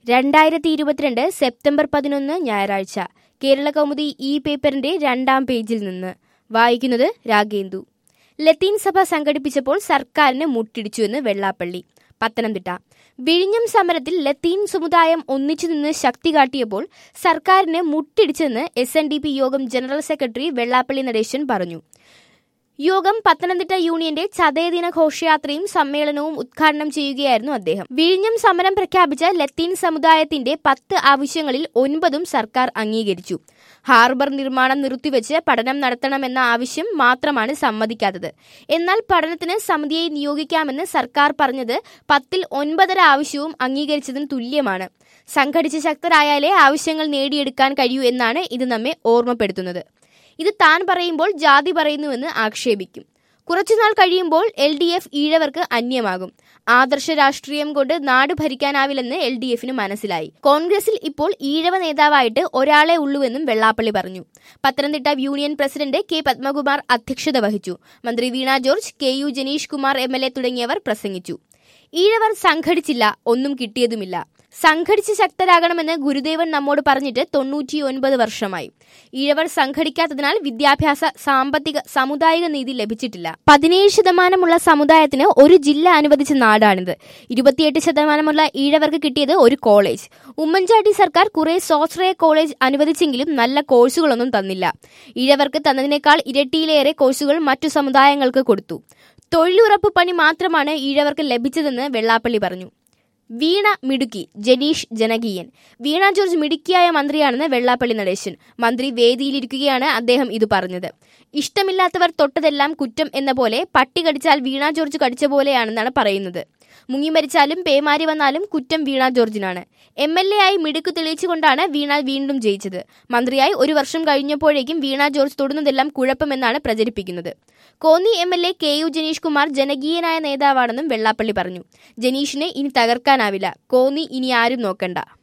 രണ്ടായിരത്തി ഇരുപത്തിരണ്ട് സെപ്റ്റംബർ പതിനൊന്ന് ഞായറാഴ്ച കേരള കൗമുദി ഈ പേപ്പറിന്റെ രണ്ടാം പേജിൽ നിന്ന് വായിക്കുന്നത് രാഗേന്ദു ലത്തീൻ സഭ സംഘടിപ്പിച്ചപ്പോൾ സർക്കാരിന് മുട്ടിടിച്ചുവെന്ന് വെള്ളാപ്പള്ളി പത്തനംതിട്ട വിഴിഞ്ഞം സമരത്തിൽ ലത്തീൻ സമുദായം ഒന്നിച്ചു നിന്ന് ശക്തി കാട്ടിയപ്പോൾ സർക്കാരിന് മുട്ടിടിച്ചെന്ന് S N D P Yogam general secretary Vellappally Natesan പറഞ്ഞു യോഗം പത്തനംതിട്ട യൂണിയന്റെ ചതയദിന ഘോഷയാത്രയും സമ്മേളനവും ഉദ്ഘാടനം ചെയ്യുകയായിരുന്നു അദ്ദേഹം വിഴിഞ്ഞം സമരം പ്രഖ്യാപിച്ച ലത്തീൻ സമുദായത്തിന്റെ പത്ത് ആവശ്യങ്ങളിൽ ഒൻപതും സർക്കാർ അംഗീകരിച്ചു ഹാർബർ നിർമ്മാണം നിർത്തിവെച്ച് പഠനം നടത്തണമെന്ന ആവശ്യം മാത്രമാണ് സമ്മതിക്കാത്തത് എന്നാൽ പഠനത്തിന് സമിതിയെ നിയോഗിക്കാമെന്ന് സർക്കാർ പറഞ്ഞത് പത്തിൽ ഒൻപതര ആവശ്യവും അംഗീകരിച്ചതിന് തുല്യമാണ് സംഘടിച്ച് ശക്തരായാലേ ആവശ്യങ്ങൾ നേടിയെടുക്കാൻ കഴിയൂ എന്നാണ് ഇത് നമ്മെ ഓർമ്മപ്പെടുത്തുന്നത് ഇത് താൻ പറയുമ്പോൾ ജാതി പറയുന്നുവെന്ന് ആക്ഷേപിക്കും കുറച്ചുനാൾ കഴിയുമ്പോൾ എൽ ഡി എഫ് ഈഴവർക്ക് അന്യമാകും ആദർശ രാഷ്ട്രീയം കൊണ്ട് നാട് ഭരിക്കാനാവില്ലെന്ന് എൽ ഡി എഫിന് മനസ്സിലായി കോൺഗ്രസിൽ ഇപ്പോൾ ഈഴവ നേതാവായിട്ട് ഒരാളെ ഉള്ളുവെന്നും വെള്ളാപ്പള്ളി പറഞ്ഞു Pathanamthitta union president K Padmakumar അധ്യക്ഷത വഹിച്ചു മന്ത്രി Veena George K U Jenish Kumar M L A തുടങ്ങിയവർ പ്രസംഗിച്ചു ഈഴവർ സംഘടിച്ചില്ല ഒന്നും കിട്ടിയതുമില്ല സംഘടിച്ച് ശക്തരാകണമെന്ന് ഗുരുദേവൻ നമ്മോട് പറഞ്ഞിട്ട് തൊണ്ണൂറ്റി ഒൻപത് വർഷമായി ഈഴവർ സംഘടിക്കാത്തതിനാൽ വിദ്യാഭ്യാസ സാമ്പത്തിക സാമുദായിക നീതി ലഭിച്ചിട്ടില്ല പതിനേഴ് ശതമാനമുള്ള സമുദായത്തിന് ഒരു ജില്ല അനുവദിച്ച നാടാണിത് ഇരുപത്തിയെട്ട് ശതമാനമുള്ള ഈഴവർക്ക് കിട്ടിയത് ഒരു കോളേജ് ഉമ്മൻചാണ്ടി സർക്കാർ കുറെ സ്വാശ്രയ കോളേജ് അനുവദിച്ചെങ്കിലും നല്ല കോഴ്സുകളൊന്നും തന്നില്ല ഈഴവർക്ക് തന്നതിനേക്കാൾ ഇരട്ടിയിലേറെ കോഴ്സുകൾ മറ്റു സമുദായങ്ങൾക്ക് കൊടുത്തു തൊഴിലുറപ്പ് പണി മാത്രമാണ് ഈഴവർക്ക് ലഭിച്ചതെന്ന് വെള്ളാപ്പള്ളി പറഞ്ഞു വീണ മിടുക്കി ജനീഷ് ജനകീയൻ വീണ ജോർജ് മിടുക്കിയായ മന്ത്രിയാണെന്ന് വെള്ളാപ്പള്ളി നടേശൻ മന്ത്രി വേദിയിലിരിക്കുകയാണ് അദ്ദേഹം ഇത് പറഞ്ഞത് ഇഷ്ടമില്ലാത്തവർ തൊട്ടതെല്ലാം കുറ്റം എന്ന പോലെ പട്ടി കടിച്ചാൽ വീണ ജോർജ് കടിച്ച പോലെയാണെന്നാണ് പറയുന്നത് മുങ്ങിമരിച്ചാലും പേമാരി വന്നാലും കുറ്റം വീണ ജോർജിനാണ് എം എൽ എ ആയി മിടുക്ക് തെളിയിച്ചുകൊണ്ടാണ് വീണ വീണ്ടും ജയിച്ചത് മന്ത്രിയായി ഒരു വർഷം കഴിഞ്ഞപ്പോഴേക്കും വീണ ജോർജ് തൊടുന്നതെല്ലാം കുഴപ്പമെന്നാണ് പ്രചരിപ്പിക്കുന്നത് Konni M L A K U Jenish Kumar ജനകീയനായ നേതാവാണെന്നും വെള്ളാപ്പള്ളി പറഞ്ഞു ജനീഷിനെ ഇനി തകർക്കാനാവില്ല കോന്നി ഇനി ആരും നോക്കണ്ട